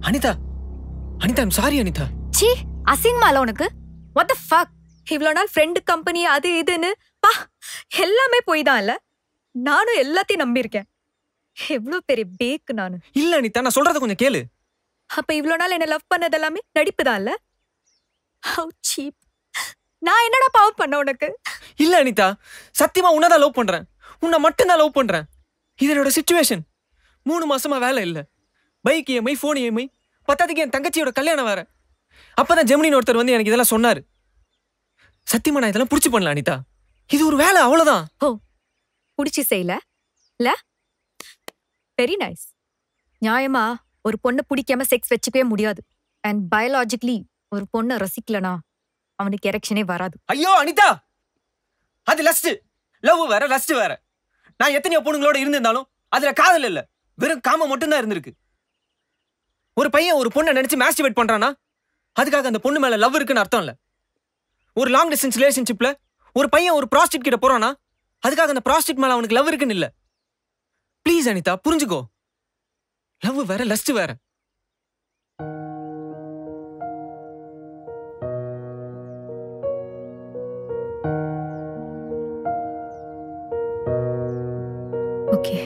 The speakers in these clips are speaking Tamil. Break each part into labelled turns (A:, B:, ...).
A: அனிதா அனிதா ஐம் சாரி அனிதா
B: சீ அசிங்கமால உனக்கு வாட் த ஃபக் இவ்வளோ நாள் ஃப்ரெண்டு கம்பெனி அது இதுன்னு பா எல்லாமே போய் தான் இல்ல நானும் எல்லாத்தையும் நம்பியிருக்கேன் எவ்வளோ பெரிய பேக்கு நானு
A: இல்ல அனிதா நான் சொல்றத கொஞ்சம் கேளு
B: அப்ப இவ்வளோ நாள் என்ன லவ் பண்ணது எல்லாமே நடிப்பு தான் இல்ல ஹவு சீப் நான் என்னடா பாவம் பண்ண உனக்கு
A: இல்ல அனிதா சத்தியமா உன்னதான் லவ் பண்றேன் உன்னை மட்டும்தான் லவ் பண்றேன் இது என்னோட சுச்சுவேஷன் மூணு மாசமா வேலை இல்ல பைக் இஎம்ஐ ஃபோன் இஎம்ஐ பத்தாதுக்கு என் தங்கச்சியோட கல்யாணம் வேற அப்பதான் ஜெமினின்னு ஒருத்தர் வந்து எனக்கு இதெல்லாம் சொன்னாரு சத்தியமா நான் இதெல்லாம் புடிச்சு பண்ணல அனிதா இது ஒரு வேலை அவ்வளவுதான்
B: ஓ புடிச்சு செய்யல இல்ல வெரி நைஸ் நியாயமா ஒரு பொண்ணை பிடிக்காம செக்ஸ் வச்சுக்கவே முடியாது அண்ட் பயாலாஜிக்கலி ஒரு பொண்ணை ரசிக்கலனா அவனுக்கு எரெக்ஷனே வராது
A: ஐயோ அனிதா அது லஸ்ட் லவ் வேற லஸ்ட் வேற நான் எத்தனையோ பொண்ணுங்களோட இருந்திருந்தாலும் அதுல காதல் இல்ல வெறும் காம மட்டும்தான் இருந்திருக்கு ஒரு பையன் ஒரு பொண்ணை நினைச்சு மாஸ்டிவேட் பண்றானா அதுக்காக அந்த பொண்ணு மேல லவ் இருக்குன்னு அர்த்தம் இல்ல ஒரு லாங் டிஸ்டன்ஸ் ரிலேஷன்ஷிப்ல ஒரு பையன் ஒரு ப்ராஸ்டிட் கிட்ட போறானா அதுக்காக அந்த ப்ராஸ்டிட் மேல அவனுக்கு லவ் இருக்குன்னு இல்ல ப்ளீஸ் அனிதா புரிஞ்சுக்கோ லவ் வேற லஸ்ட் வேற
B: ஓகே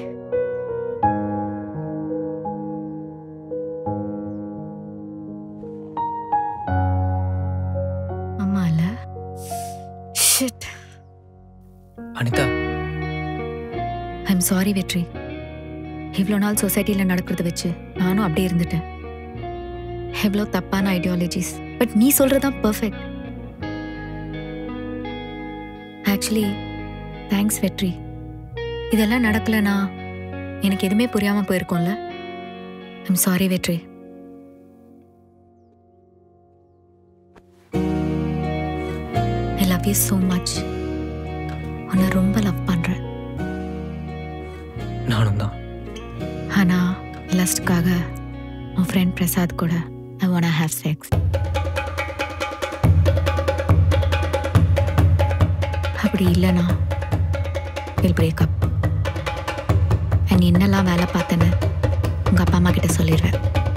B: அம்மா இல்ல ஷிட்
A: அனிதா
B: ஐம் சாரி வெற்றி இவ்வளோ நாள் சொசைட்டியில் நடக்கிறத வச்சு நானும் அப்படியே இருந்துட்டேன் எவ்வளோ தப்பான ஐடியாலஜிஸ் பட் நீ சொல்றதுதான் பர்ஃபெக்ட் ஆக்சுவலி தேங்க்ஸ் வெற்றி இதெல்லாம் நடக்கலனா எனக்கு எதுவுமே புரியாம போயிருக்கோம்ல I'm sorry Vetri I love you so much உன்னை ரொம்ப லவ் பண்றேன்
A: நானும் தான்
B: ஆனா லஸ்ட்காக உன் ஃப்ரெண்ட் பிரசாத் கூட ஐ வாண்ட் ஹேவ் செக்ஸ் அப்படி இல்லைனா வில் பிரேக் அப் அண்ட் என்னெல்லாம் வேலை பார்த்தேன்னு உங்கள் அப்பா அம்மா கிட்ட சொல்லிடுவேன்